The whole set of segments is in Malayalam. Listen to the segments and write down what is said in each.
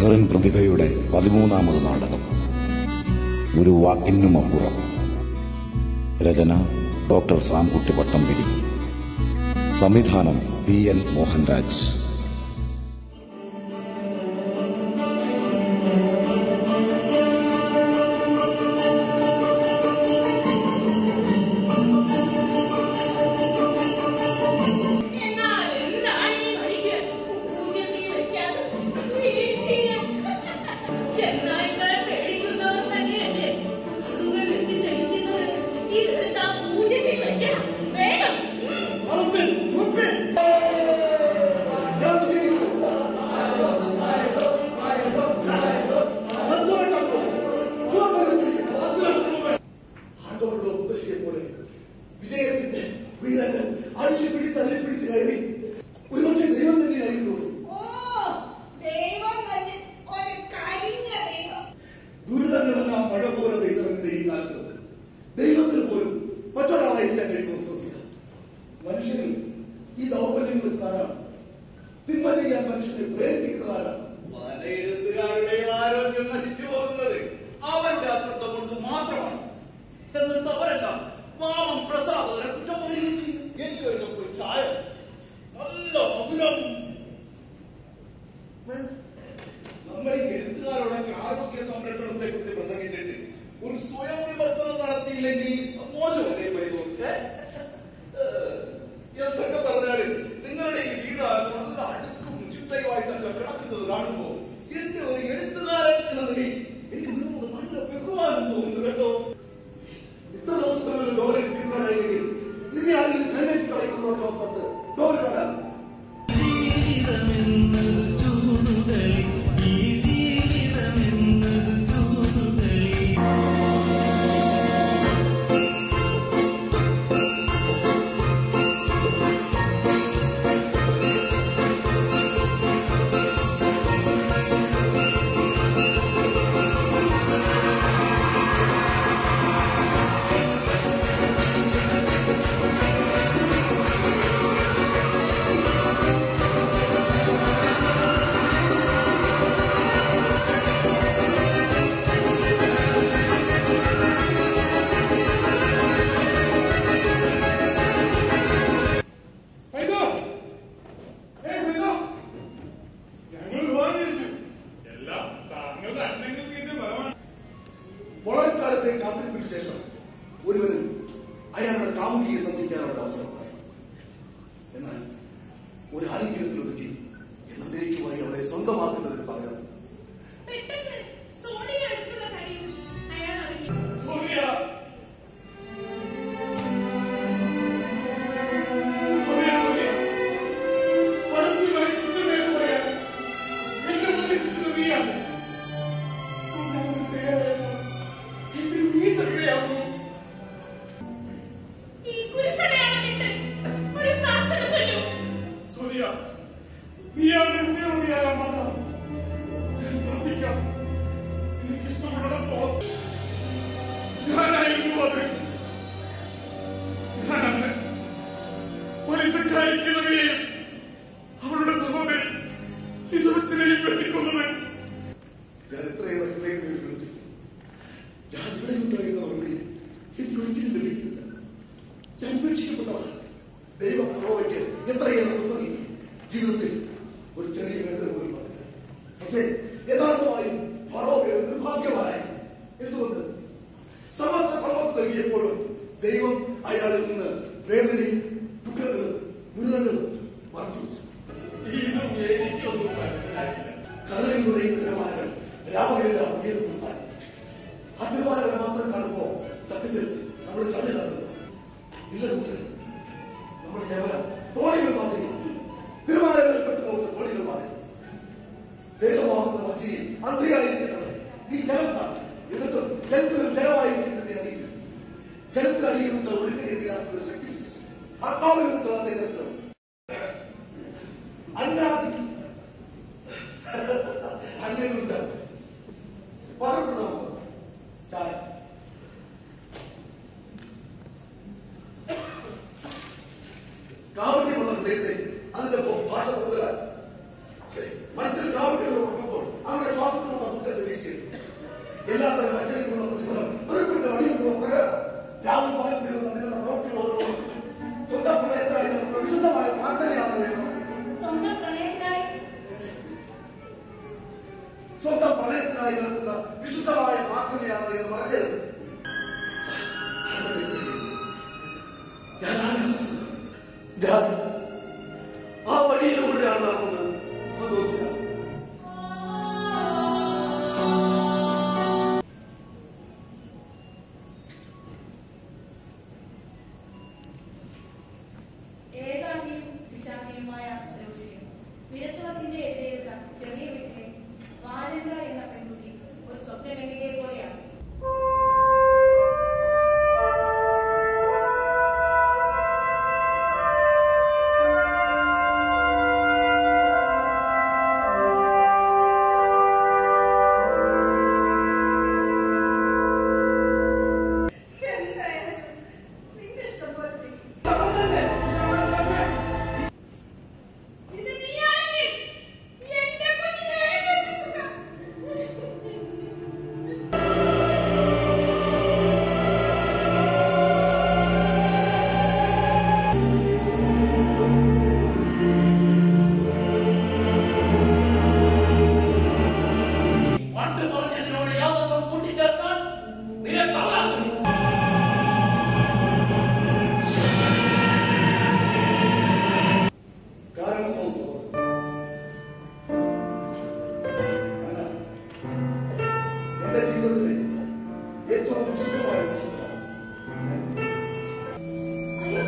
മെഹറിൻ പ്രതിഭയുടെ പതിമൂന്നാമത് നാടകം ഒരു വാക്കിനുമപ്പുറം രചന ഡോക്ടർ സാംകുട്ടി പട്ടംപിരി സംവിധാനം പി എൻ മോഹൻരാജ് എന്നാൽ എന്താണ് ഈ മനുഷ്യൻ പൂജ്യത്തിൽ വെക്കാതെ വീഴ്ചയും ചെന്നായ്ക്കളെ പേടിക്കുന്നവർ തന്നെയല്ലേ അതുകൾ വെട്ടി തെളിക്കുന്നത് ഇതെന്താ പൂജ്യത്തിൽ വെക്കണം വേഗം ആണ്ടോടുള്ള മുത്തശ്ശിയെ പോലെ വിജയത്തിന്റെ വീരന് അള്ളി പിടിച്ച് അള്ളി പിടിച്ച് കയറി ഒരുപക്ഷെ ദൈവം തന്നെയായിരുന്നു ഓ ദൈവം തന്നെ ഒരു കരിഞ്ഞ ദൈവം ദുരിതങ്ങളെല്ലാം മഴ പോലെ പെയ്തിറങ്ങുന്ന ഈ കാലത്ത് ദൈവത്തിന് പോലും മറ്റൊരാളായിരിക്കാൻ കഴിയുമെന്ന് വിശ്വസിക്കാം മനുഷ്യനിൽ ഈ ദൗർബല്യം വെച്ചാരാണ് തിന്മ ചെയ്യാൻ മനുഷ്യനെ പ്രേരിപ്പിക്കുന്നതാരാണ് പലയിടത്തുകാരുടെ ആരോഗ്യം നശിച്ചു പോകുന്നത് അവന്റെ അശ്രദ്ധ കൊണ്ട് മാത്രമാണ് എന്നിട്ട് അവരെന്താ പാവം പ്രസാദനെ കുറ്റം പറയുകയും ചെയ്യും എനിക്ക് വേണ്ടി പോയി ചായ നല്ല മധുരം വേണ്ട. നമ്മൾ ഈ എഴുത്തുകാരോടൊക്കെ ആരോഗ്യ സംരക്ഷണത്തെ കുറിച്ച് പ്രസംഗിച്ചിട്ട് ഒരു സ്വയം വിമർശനം നടത്തിയില്ലെങ്കിൽ മോശമല്ലേ പരിതോഷം എന്തൊക്കെ പറഞ്ഞാല് നിങ്ങളുടെ ഈ വീട് നല്ല അടുക്കും ചിട്ടയുമായിട്ടൊക്കെ കിടക്കുന്നത് കാണുമ്പോ എന്റെ ഒരു എഴുത്തുകാരൻ എന്ന നിലയിൽ എനിക്ക് നിങ്ങളോട് നല്ല ബഹുമാനം തോന്നുന്നു കേട്ടോ ഇത്ര ദിവസത്തിനുള്ളിൽ ഡോറിൽ തീർക്കാനായില്ലെങ്കിൽ നിന്നെ ആരെങ്കിലും കൈനീട്ടി കളിക്കുന്നതോടൊപ്പം തൊട്ട് ഡോറ് കലാം വൈദോ ഏ വൈദോ ഞങ്ങൾ വിവാഹം കഴിച്ചു എല്ലാം താങ്കളുടെ അക്ഷരങ്ങൾക്ക് വേണ്ടി ഫലമാണ് വളരെ കാലത്തെ കാത്തിരിപ്പിന് ശേഷം ഒരുവന് അയാളുടെ കാമുകിയെ സന്ധിക്കാനുള്ള അവസരമായി എന്നാൽ ഒരു ആലിംഗനത്തിലൊരുക്കി എന്നേക്കുമായി അവളെ സ്വന്തമാക്കുന്നതിന് പകരം പെട്ടെന്ന് സോണിയ അടുത്തുള്ള കാര്യം അയാൾ അറിഞ്ഞു സൂര്യ സൂര്യ, സൂര്യ. മനസ്സിലായി കുറ്റമേറ്റ് പറയാൻ എന്നെ ഉപദേശിച്ചത് നീയാണ്. കൊണ്ടുവന്ന് തയ്യാറായത് എന്നിൽ നീ ചെറുകയാകുന്നു. ഈ കുരിശടയാളമിട്ട് ഒരു പ്രാർത്ഥന ചൊല്ലൂ സൂര്യ, നീയാണ് ഹൃദയമുടിയായ മാതാവ്. ഞാൻ പ്രാർത്ഥിക്കാം. നിനക്കിഷ്ടമുള്ളിടത്തോളം ഞാനായിരുന്നു അത് ഞാനന്ന് പോലീസുകാരി കിളവിയെയും അവളുടെ സഹോദരി ലിസബത്തിനെയും വെട്ടിക്കൊന്നത് ഞാൻ എത്രയേറെ ഹൃദയം നേടി വിളിച്ചു ഞാൻ ഇവിടെ ഉണ്ടായിരുന്ന മറുപടി എനിക്ക് ഒരിക്കലും ലഭിക്കുന്നില്ല ഞാൻ ഉപേക്ഷിക്കപ്പെട്ടവർ ദൈവം ഫറോവയ്ക്ക് എത്രയേറെ സ്വന്തം ജീവിതത്തിൽ ഒരു ചെറിയ വേദന പോലും പറഞ്ഞില്ല പക്ഷേ യഥാർത്ഥമായും ഫറോവ ഒരു നിർഭാഗ്യമായി എന്തുകൊണ്ട് സമസ്ത സമ്പത്ത് നൽകിയപ്പോഴും ദൈവം അയാളിൽ നിന്ന് വേദനയും ദുഃഖങ്ങളും ദുരിതങ്ങളും മറച്ചു വെച്ചു. ഇതും എനിക്കൊന്നും മനസ്സിലായില്ല കടലിൽ നിറയുന്ന തിരമാലകൾ രാമകെല്ലാം ഉയർന്നുണ്ടായി ആ തിരമാലകളെ മാത്രം കാണുമ്പോ സത്യത്തിൽ നമ്മൾ കടലിലാണ് ഇല്ല കൂട്ടരെ നമ്മൾ കേവലം തോണികൾ മാത്രമേ തിരമാലകളിൽ പെട്ടു പോകുന്ന തോണികൾ മാത്രമേ ദേഹമാകുന്ന മച്ചിയിൽ അന്ധിയായിരിക്കുന്നത് ഈ ജലം കാണും എന്നിട്ടും ജലത്തിലും ജലമായിരിക്കുന്നത് അറിയില്ല ജലത്തിലടിയിലുള്ള ഒഴുക്കിനെതിരാത്ത ഒരു ശക്തി ആത്മാവിലുള്ള അദ്ദേഹത്തിന് അല്ലാതെ അങ്ങനെ വിളിച്ചാൽ പകർന്നു ചായ കാവട്യമുള്ള ഹൃദയത്തെ അതിന്റെ ഭാഷ കൂടുതലാണ് മനസ്സിൽ കാവട്യങ്ങൾ ഉറക്കുമ്പോൾ അവരുടെ ഞാൻ ആ വഴിയിലൂടെയാണ് നടന്നത് മനോജിനാ ഏകാന്തിയും വിഷാദിയുമായ ഒരു വിഷയം നിരത്തുവത്തിന്റെ എതിരെയുള്ള ചെറിയ വീട്ടിലെ വാരന്ത എന്ന പെൺകുട്ടി ഒരു സ്വപ്നരംഗികയെ പോലെയാണ് എന്തായാലും നിന്റെ ഇഷ്ടം പോലെ ചെയ്യും ഇത് നീയാണെങ്കിൽ എന്റെ കുഞ്ഞിനെ എഴുന്നേൽപ്പിക്കുക. പണ്ട് പറഞ്ഞതിനോട് യാതൊന്നും കൂട്ടിച്ചേർക്കാൻ നിനക്ക് അവകാശമില്ല കാരണം സംഭവം അല്ല, എന്റെ ജീവിതത്തിലെ ഏറ്റവും സുഖമായ നിമിഷമാണ്. അയ്യോ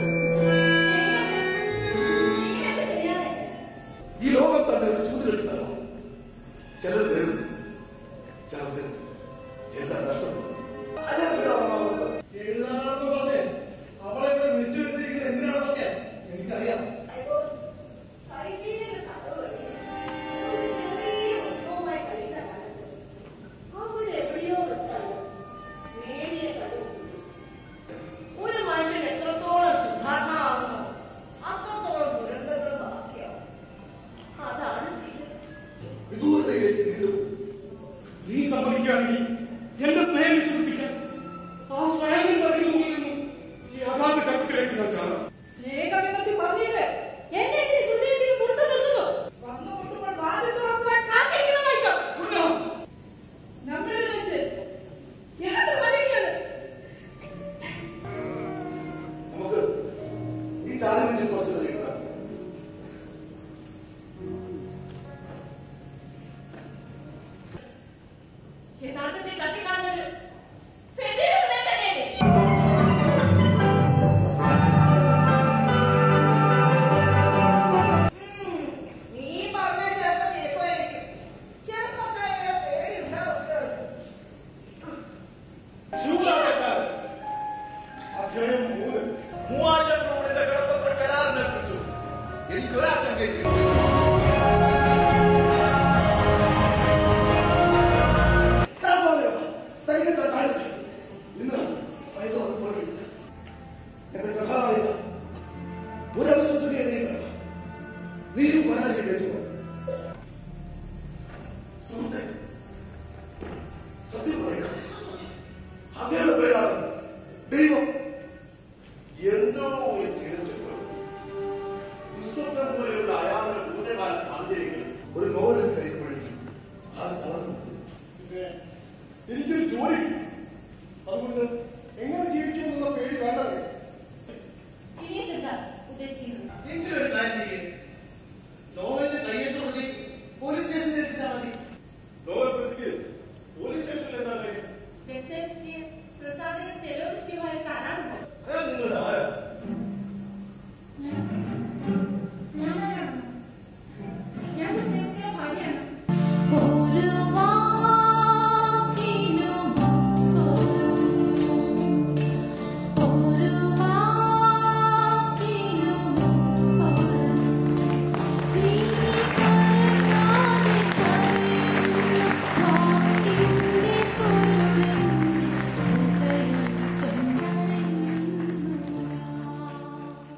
ഇങ്ങനെയൊക്കെ ചെയ്യാതെ ഈ ലോകം തന്നെ ഒരു ചൂതിലെടുത്താലോ ചിലർ നേടുന്നു ചിലർക്ക് എല്ലാം നഷ്ടപ്പെടും എഴുതാനാണെന്ന് പറഞ്ഞേ അവളെ ഇവിടെ വിളിച്ചു വരുത്തിയിരിക്കുന്നത് എന്തിനാണെന്നൊക്കെ എനിക്കറിയാം അയ്യോ സൈക്കിളിൽ കഥവ് ഒരു ചെറിയ ഉദ്യോഗമായി കഴിയുന്ന കാലത്ത് അവിടെ എവിടെയോ വെച്ചാണ് നേരിയ കഴിവ് ഒരു മനുഷ്യൻ എത്രത്തോളം ശുദ്ധാത്മാവുന്നോ അത്രത്തോളം ദുരന്തങ്ങൾ ബാക്കിയാവും അതാണ് ജീവിതം വിദൂരതയിലേക്ക് നീണ്ടും നീ സമ്മതിക്കുകയാണെങ്കിൽ എന്റെ സ്നേഹം വിശ്വസിപ്പിക്കാൻ ആ സ്വയം പറയുന്ന മുകളിൽ നിന്നും ഈ അഗാധ കത്തിലേക്ക് ഞാൻ ചാടാം സ്നേഹമെന്നൊക്കെ പറഞ്ഞിട്ട് എന്നെ ഈ ഹൃദയത്തിൽ പുറത്തു നിർത്തുന്നു വന്നു മുട്ടുമ്പോൾ വാതിൽ തുറക്കുവാൻ കാത്തിരിക്കുന്ന മനുഷ്യൻ നമ്മളിൽ വെച്ച് എന്ത് പറയുകയാണ് നമുക്ക് ഈ ചാനലിനെ കുറച്ച് തെളിയിക്കണം യഥാർത്ഥത്തിൽ കത്തിക്കാണുന്നത് ഫെഡിയുടെ തന്നെയല്ലേ ഉം, നീ പറഞ്ഞ ചിലപ്പോൾ കേൾക്കുമായിരിക്കും ചെറുപ്പക്കാരെ പേടിയുണ്ടാവും കുട്ടികൾക്ക്. ശൂലാക്കക്കാരൻ. അധ്യായം മൂന്ന് മൂവായിരം ക്രോണിന്റെ കിടക്കപ്പുറ കരാറിനെ കുറിച്ചു എനിക്കൊരാശങ്കയില്ല ഞാൻ പറയാം തനിക്ക് കണ്ടാലും ഇന്ന് വൈകിട്ട് പോയിട്ടില്ല എന്റെ കഥാനായിക ഒരു അവിശ്വസനീയ നീ നീയും പരാജയം ഏറ്റുവാ സുഹൃത്തെ സത്യം പറയുക അങ്ങയുടെ പേരാണ് ദൈവം എന്തോ